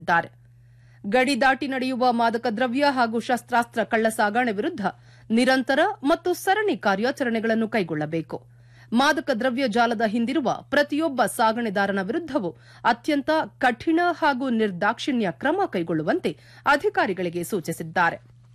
ತಿಳಿಸಿದ್ದಾರೆ ಗಡಿ ದಾಟಿ ನಡೆಯುವ ಮಾದಕ ದ್ರವ್ಯ ಹಾಗೂ ಶಸ್ತ್ರಾಸ್ತ್ರ ಕಳ್ಳಸಾಗಣೆ ವಿರುದ್ಧ ನಿರಂತರ ಮತ್ತು ಸರಣಿ ಕಾರ್ಯಾಚರಣೆಗಳನ್ನು ಕೈಗೊಳ್ಳಬೇಕು ಮಾದಕ ದ್ರವ್ಯ ಜಾಲದ ಹಿಂದಿರುವ ಪ್ರತಿಯೊಬ್ಬ ಸಾಗಣೆದಾರನ ವಿರುದ್ದವೂ ಅತ್ಯಂತ ಕಠಿಣ ಹಾಗೂ ನಿರ್ದಾಕ್ಷಿಣ್ಯ ಕ್ರಮ ಕೈಗೊಳ್ಳುವಂತೆ ಅಧಿಕಾರಿಗಳಿಗೆ ಸೂಚಿಸಿದ್ದಾರೆ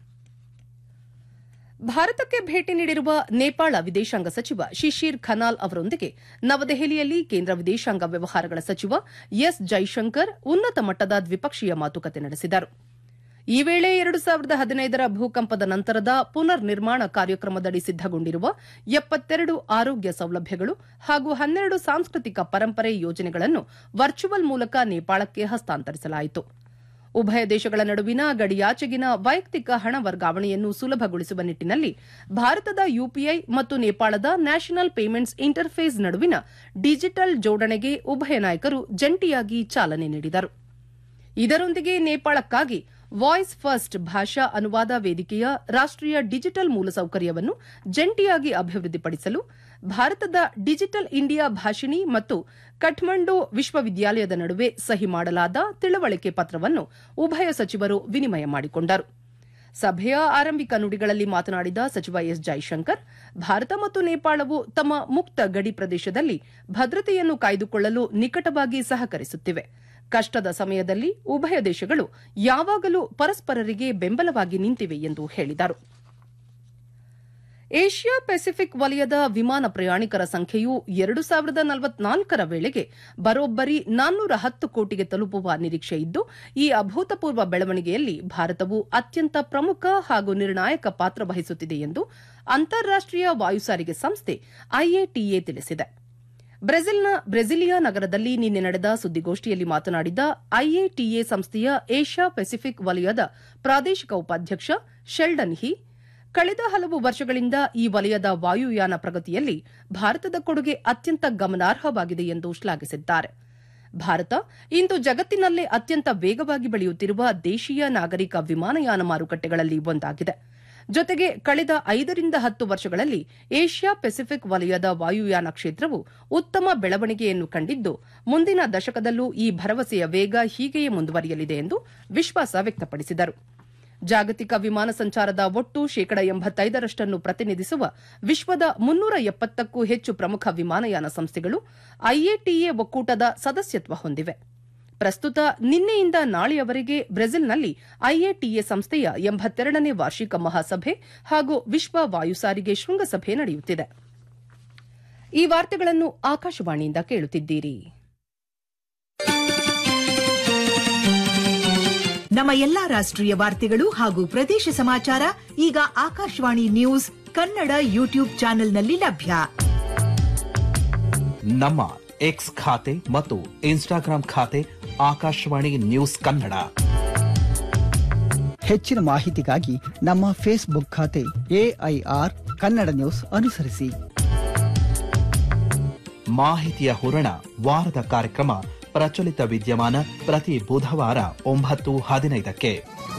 ಭಾರತಕ್ಕೆ ಭೇಟಿ ನೀಡಿರುವ ನೇಪಾಳ ವಿದೇಶಾಂಗ ಸಚಿವ ಶಿಶಿರ್ ಖನಾಲ್ ಅವರೊಂದಿಗೆ ನವದೆಹಲಿಯಲ್ಲಿ ಕೇಂದ್ರ ವಿದೇಶಾಂಗ ವ್ಯವಹಾರಗಳ ಸಚಿವ ಎಸ್ ಜೈಶಂಕರ್ ಉನ್ನತ ಮಟ್ಟದ ದ್ವಿಪಕ್ಷೀಯ ಮಾತುಕತೆ ನಡೆಸಿದರು ಈ ವೇಳೆ ಎರಡು ಸಾವಿರದ ಹದಿನೈದರ ಭೂಕಂಪದ ನಂತರದ ಪುನರ್ ನಿರ್ಮಾಣ ಕಾರ್ಯಕ್ರಮದಡಿ ಸಿದ್ದಗೊಂಡಿರುವ ಎಪ್ಪತ್ತೆರಡು ಆರೋಗ್ಯ ಸೌಲಭ್ಯಗಳು ಹಾಗೂ ಹನ್ನೆರಡು ಸಾಂಸ್ಕೃತಿಕ ಪರಂಪರೆ ಯೋಜನೆಗಳನ್ನು ವರ್ಚುವಲ್ ಮೂಲಕ ನೇಪಾಳಕ್ಕೆ ಹಸ್ತಾಂತರಿಸಲಾಯಿತು ಉಭಯ ದೇಶಗಳ ನಡುವಿನ ಗಡಿಯಾಚೆಗಿನ ವೈಯಕ್ತಿಕ ಹಣ ವರ್ಗಾವಣೆಯನ್ನು ಸುಲಭಗೊಳಿಸುವ ನಿಟ್ಟಿನಲ್ಲಿ ಭಾರತದ ಯುಪಿಐ ಮತ್ತು ನೇಪಾಳದ ನ್ಯಾಷನಲ್ ಪೇಮೆಂಟ್ಸ್ ಇಂಟರ್ಫೇಸ್ ನಡುವಿನ ಡಿಜಿಟಲ್ ಜೋಡಣೆಗೆ ಉಭಯ ನಾಯಕರು ಜಂಟಿಯಾಗಿ ಚಾಲನೆ ನೀಡಿದರು ಇದರೊಂದಿಗೆ ನೇಪಾಳಕ್ಕಾಗಿ ವಾಯ್ಸ್ ಫಸ್ಟ್ ಭಾಷಾ ಅನುವಾದ ವೇದಿಕೆಯ ರಾಷ್ಟೀಯ ಡಿಜಿಟಲ್ ಮೂಲಸೌಕರ್ಯವನ್ನು ಜಂಟಿಯಾಗಿ ಅಭಿವೃದ್ಧಿಪಡಿಸಲು ಭಾರತದ ಡಿಜಿಟಲ್ ಇಂಡಿಯಾ ಭಾಷಿಣಿ ಮತ್ತು ಕಠ್ಮಂಡು ವಿಶ್ವವಿದ್ಯಾಲಯದ ನಡುವೆ ಸಹಿ ಮಾಡಲಾದ ತಿಳುವಳಿಕೆ ಪತ್ರವನ್ನು ಉಭಯ ಸಚಿವರು ವಿನಿಮಯ ಮಾಡಿಕೊಂಡರು ಸಭೆಯ ಆರಂಭಿಕ ನುಡಿಗಳಲ್ಲಿ ಮಾತನಾಡಿದ ಸಚಿವ ಎಸ್ ಜೈಶಂಕರ್ ಭಾರತ ಮತ್ತು ನೇಪಾಳವು ತಮ್ಮ ಮುಕ್ತ ಗಡಿ ಪ್ರದೇಶದಲ್ಲಿ ಭದ್ರತೆಯನ್ನು ಕಾಯ್ದುಕೊಳ್ಳಲು ನಿಕಟವಾಗಿ ಸಹಕರಿಸುತ್ತಿವೆ ಕಷ್ಟದ ಸಮಯದಲ್ಲಿ ಉಭಯ ದೇಶಗಳು ಯಾವಾಗಲೂ ಪರಸ್ಪರರಿಗೆ ಬೆಂಬಲವಾಗಿ ನಿಂತಿವೆ ಎಂದು ಹೇಳಿದರು ಏಷ್ಯಾ ಪೆಸಿಫಿಕ್ ವಲಯದ ವಿಮಾನ ಪ್ರಯಾಣಿಕರ ಸಂಖ್ಯೆಯು ಎರಡು ಸಾವಿರದ ನಲವತ್ನಾಲ್ಕರ ವೇಳೆಗೆ ಬರೋಬ್ಬರಿ ನಾನ್ನೂರ ಹತ್ತು ಕೋಟಿಗೆ ತಲುಪುವ ನಿರೀಕ್ಷೆ ಇದ್ದು ಈ ಅಭೂತಪೂರ್ವ ಬೆಳವಣಿಗೆಯಲ್ಲಿ ಭಾರತವು ಅತ್ಯಂತ ಪ್ರಮುಖ ಹಾಗೂ ನಿರ್ಣಾಯಕ ಪಾತ್ರ ವಹಿಸುತ್ತಿದೆ ಎಂದು ಅಂತಾರಾಷ್ಟೀಯ ವಾಯುಸಾರಿಗೆ ಸಂಸ್ಥೆ ಐಎಟಿಎ ತಿಳಿಸಿದೆ ಬ್ರೆಜಿಲ್ನ ಬ್ರೆಸಿಲಿಯಾ ನಗರದಲ್ಲಿ ನಿನ್ನೆ ನಡೆದ ಸುದ್ದಿಗೋಷ್ಠಿಯಲ್ಲಿ ಮಾತನಾಡಿದ ಐಎಟಿಎ ಸಂಸ್ಥೆಯ ಏಷ್ಯಾ ಪೆಸಿಫಿಕ್ ವಲಯದ ಪ್ರಾದೇಶಿಕ ಉಪಾಧ್ಯಕ್ಷ ಶೆಲ್ಡನ್ ಹಿ ಕಳೆದ ಹಲವು ವರ್ಷಗಳಿಂದ ಈ ವಲಯದ ವಾಯುಯಾನ ಪ್ರಗತಿಯಲ್ಲಿ ಭಾರತದ ಕೊಡುಗೆ ಅತ್ಯಂತ ಗಮನಾರ್ಹವಾಗಿದೆ ಎಂದು ಶ್ಲಾಘಿಸಿದ್ದಾರೆ ಭಾರತ ಇಂದು ಜಗತ್ತಿನಲ್ಲೇ ಅತ್ಯಂತ ವೇಗವಾಗಿ ಬೆಳೆಯುತ್ತಿರುವ ದೇಶೀಯ ನಾಗರಿಕ ವಿಮಾನಯಾನ ಮಾರುಕಟ್ಟೆಗಳಲ್ಲಿ ಒಂದಾಗಿದೆ ಜೊತೆಗೆ ಕಳೆದ ಐದರಿಂದ ಹತ್ತು ವರ್ಷಗಳಲ್ಲಿ ಏಷ್ಯಾ ಪೆಸಿಫಿಕ್ ವಲಯದ ವಾಯುಯಾನ ಕ್ಷೇತ್ರವು ಉತ್ತಮ ಬೆಳವಣಿಗೆಯನ್ನು ಕಂಡಿದ್ದು ಮುಂದಿನ ದಶಕದಲ್ಲೂ ಈ ಭರವಸೆಯ ವೇಗ ಹೀಗೆಯೇ ಮುಂದುವರಿಯಲಿದೆ ಎಂದು ವಿಶ್ವಾಸ ವ್ಯಕ್ತಪಡಿಸಿದರು ಜಾಗತಿಕ ವಿಮಾನ ಸಂಚಾರದ ಒಟ್ಟು ಶೇಕಡ ಎಂಬತ್ತೈದರಷ್ಟನ್ನು ಪ್ರತಿನಿಧಿಸುವ ವಿಶ್ವದ ಮುನ್ನೂರ ಎಪ್ಪತ್ತಕ್ಕೂ ಹೆಚ್ಚು ಪ್ರಮುಖ ವಿಮಾನಯಾನ ಸಂಸ್ಥೆಗಳು ಐಎಟಿಎ ಒಕ್ಕೂಟದ ಸದಸ್ಯತ್ವ ಹೊಂದಿವೆ ಪ್ರಸ್ತುತ ನಿನ್ನೆಯಿಂದ ನಾಳೆಯವರೆಗೆ ಬ್ರೆಜಿಲ್ನಲ್ಲಿ ಐಎಟಿಎ ಸಂಸ್ಥೆಯ ಎಂಬತ್ತೆರಡನೇ ವಾರ್ಷಿಕ ಮಹಾಸಭೆ ಹಾಗೂ ವಿಶ್ವ ವಾಯುಸಾರಿಗೆ ಶೃಂಗಸಭೆ ನಡೆಯುತ್ತಿದೆ ಈ ವಾರ್ತೆಗಳನ್ನು ಆಕಾಶವಾಣಿಯಿಂದ ಕೇಳುತ್ತಿದ್ದೀರಿ ನಮ್ಮ ಎಲ್ಲಾ ರಾಷ್ಟ್ರೀಯ ವಾರ್ತೆಗಳು ಹಾಗೂ ಪ್ರದೇಶ ಸಮಾಚಾರ ಈಗ ಆಕಾಶವಾಣಿ ನ್ಯೂಸ್ ಕನ್ನಡ ಯೂಟ್ಯೂಬ್ ಚಾನೆಲ್ನಲ್ಲಿ ಲಭ್ಯ ನಮ್ಮ ಎಕ್ಸ್ ಖಾತೆ ಮತ್ತು ಇನ್ಸ್ಟಾಗ್ರಾಂ ಖಾತೆ ಆಕಾಶವಾಣಿ ನ್ಯೂಸ್ ಕನ್ನಡ ಹೆಚ್ಚಿನ ಮಾಹಿತಿಗಾಗಿ ನಮ್ಮ ಫೇಸ್ಬುಕ್ ಖಾತೆ ಎಐಆರ್ ಕನ್ನಡ ನ್ಯೂಸ್ ಅನುಸರಿಸಿ ಮಾಹಿತಿಯ ಹೂರಣ ವಾರದ ಕಾರ್ಯಕ್ರಮ ಪ್ರಚಲಿತ ವಿದ್ಯಮಾನ ಪ್ರತಿ ಬುಧವಾರ ಒಂಬತ್ತು ಹದಿನೈದಕ್ಕೆ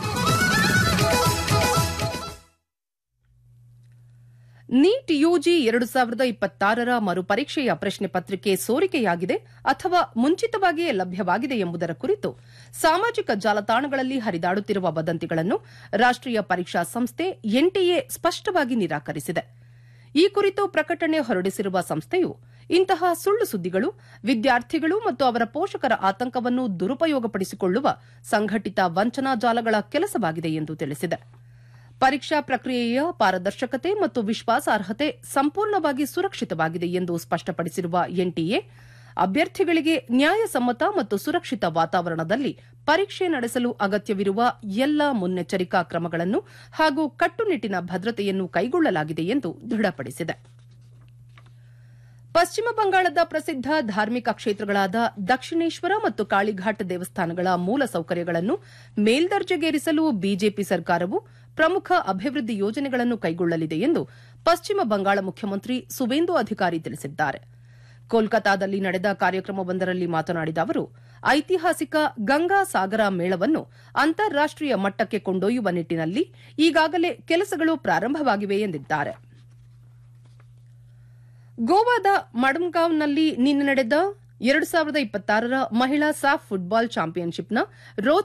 ನೀಟ್ ಯುಜಿ ಎರಡು ಸಾವಿರದ ಇಪ್ಪತ್ತಾರರ ಮರುಪರೀಕ್ಷೆಯ ಪ್ರಶ್ನೆ ಪತ್ರಿಕೆ ಸೋರಿಕೆಯಾಗಿದೆ ಅಥವಾ ಮುಂಚಿತವಾಗಿಯೇ ಲಭ್ಯವಾಗಿದೆ ಎಂಬುದರ ಕುರಿತು ಸಾಮಾಜಿಕ ಜಾಲತಾಣಗಳಲ್ಲಿ ಹರಿದಾಡುತ್ತಿರುವ ವದಂತಿಗಳನ್ನು ರಾಷ್ಟೀಯ ಪರೀಕ್ಷಾ ಸಂಸ್ಥೆ ಎನ್ಟಿಎ ಸ್ಪಷ್ಟವಾಗಿ ನಿರಾಕರಿಸಿದೆ ಈ ಕುರಿತು ಪ್ರಕಟಣೆ ಹೊರಡಿಸಿರುವ ಸಂಸ್ಥೆಯು ಇಂತಹ ಸುಳ್ಳು ಸುದ್ದಿಗಳು ವಿದ್ಯಾರ್ಥಿಗಳು ಮತ್ತು ಅವರ ಪೋಷಕರ ಆತಂಕವನ್ನು ದುರುಪಯೋಗಪಡಿಸಿಕೊಳ್ಳುವ ಸಂಘಟಿತ ವಂಚನಾ ಜಾಲಗಳ ಕೆಲಸವಾಗಿದೆ ಎಂದು ತಿಳಿಸಿದೆ ಪರೀಕ್ಷಾ ಪ್ರಕ್ರಿಯೆಯ ಪಾರದರ್ಶಕತೆ ಮತ್ತು ವಿಶ್ವಾಸಾರ್ಹತೆ ಸಂಪೂರ್ಣವಾಗಿ ಸುರಕ್ಷಿತವಾಗಿದೆ ಎಂದು ಸ್ಪಷ್ಟಪಡಿಸಿರುವ ಎನ್ಟಿಎ ಅಭ್ಯರ್ಥಿಗಳಿಗೆ ನ್ಯಾಯಸಮ್ಮತ ಮತ್ತು ಸುರಕ್ಷಿತ ವಾತಾವರಣದಲ್ಲಿ ಪರೀಕ್ಷೆ ನಡೆಸಲು ಅಗತ್ಯವಿರುವ ಎಲ್ಲ ಮುನ್ನೆಚ್ಚರಿಕಾ ಕ್ರಮಗಳನ್ನು ಹಾಗೂ ಕಟ್ಟುನಿಟ್ಟಿನ ಭದ್ರತೆಯನ್ನು ಕೈಗೊಳ್ಳಲಾಗಿದೆ ಎಂದು ದೃಢಪಡಿಸಿದೆ ಪಶ್ಚಿಮ ಬಂಗಾಳದ ಪ್ರಸಿದ್ದ ಧಾರ್ಮಿಕ ಕ್ಷೇತ್ರಗಳಾದ ದಕ್ಷಿಣೇಶ್ವರ ಮತ್ತು ಕಾಳಿಘಾಟ್ ದೇವಸ್ಥಾನಗಳ ಮೂಲ ಸೌಕರ್ಯಗಳನ್ನು ಮೇಲ್ದರ್ಜೆಗೇರಿಸಲು ಬಿಜೆಪಿ ಸರ್ಕಾರವು ಪ್ರಮುಖ ಅಭಿವೃದ್ಧಿ ಯೋಜನೆಗಳನ್ನು ಕೈಗೊಳ್ಳಲಿದೆ ಎಂದು ಪಶ್ಚಿಮ ಬಂಗಾಳ ಮುಖ್ಯಮಂತ್ರಿ ಸುವೇಂದು ಅಧಿಕಾರಿ ತಿಳಿಸಿದ್ದಾರೆ ಕೋಲ್ಕತಾದಲ್ಲಿ ನಡೆದ ಕಾರ್ಯಕ್ರಮವೊಂದರಲ್ಲಿ ಮಾತನಾಡಿದ ಅವರು ಐತಿಹಾಸಿಕ ಗಂಗಾ ಸಾಗರ ಮೇಳವನ್ನು ಅಂತಾರಾಷ್ಟೀಯ ಮಟ್ಟಕ್ಕೆ ಕೊಂಡೊಯ್ಯುವ ನಿಟ್ಟಿನಲ್ಲಿ ಈಗಾಗಲೇ ಕೆಲಸಗಳು ಪ್ರಾರಂಭವಾಗಿವೆ ಎಂದಿದ್ದಾರೆ ಗೋವಾದ ಮಡಮ್ಗಾವ್ನಲ್ಲಿ ನಿನ್ನೆ ನಡೆದ ಎರಡು ಸಾವಿರದ ಇಪ್ಪತ್ತಾರರ ಮಹಿಳಾ ಸಾಫ್ ಫುಟ್ಬಾಲ್ ಚಾಂಪಿಯನ್ಶಿಪ್ನ ರೋ